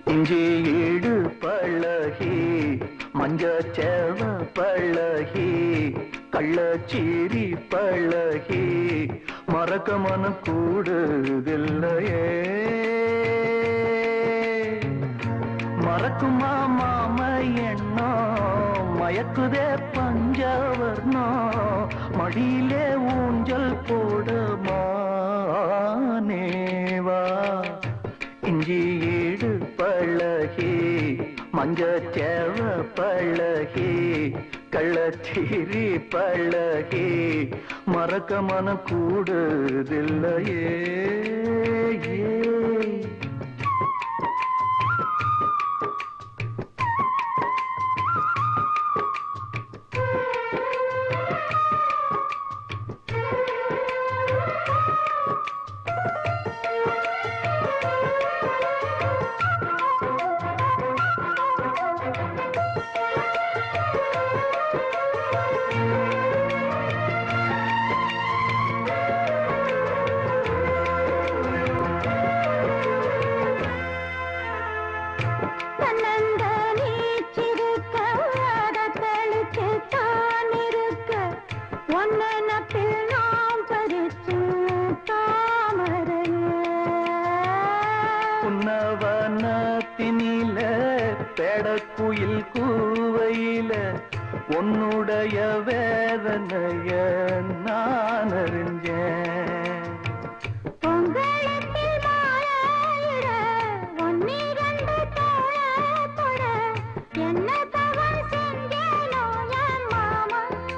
இஞ்சி ஈடு பழகி மஞ்சச்சேவ பழகி கள்ளச்சீரி பழகி மறக்க மனம் கூடுதில்லையே மறக்குமா மாம எண்ணம் மயக்குதே பஞ்சவர்ணம் மடியிலே ஊஞ்சல் போடுமானேவா இஞ்சி ஈடு பழகி மஞ்சச்சேவ பழகி கள்ளச்சீரி பழகி மறக்க மனம் கூடுதில்லையே ஏ தன்னந்த நீச்சிருக்க அத தெளிச்சு தான் இருக்க ஒன்னு நப்பில் நாம் பறிச்சு தாமரைய உன்னவனத்தினில பெடக்குயில் கூவையில உன்னுடைய வேதனைய நான் அறிஞ்சேன் பொங்கலத்தில் மாலையிட ஒன்னிரண்டு தோழ தொட என்ன தவம் செஞ்சேனோ என் மாமா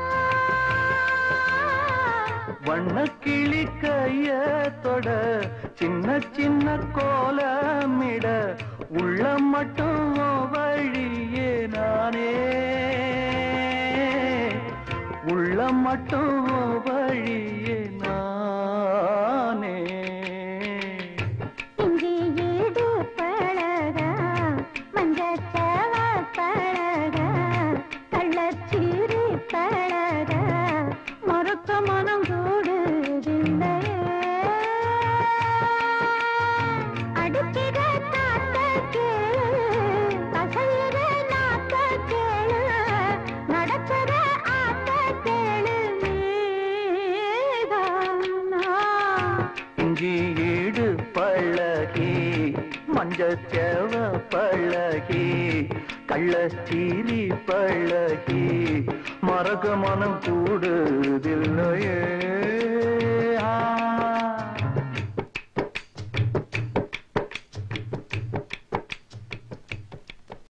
வண்ணக்கிளி கைய தொட சின்ன சின்ன கோலமிட உள்ள மட்டும் உன் வழியே நானே உள்ள மட்டும் உன் வழியே நானே இஞ்சி ஈடு பழக மஞ்சச்சவ பழக கள்ளச்சீரி பழக மறுக்க மனம் கூடுதில்லையே அடிக்கிற தாத்த கேளு அசையிற நாத்த கேளு நடக்கிற ஆத்த கேளு நீதானா இஞ்சி ஈடு பழகி மஞ்சச்சேவ பழகி கள்ளச்சீரி பழகி மறக்க மனம் கூடுதில்லையே ஆ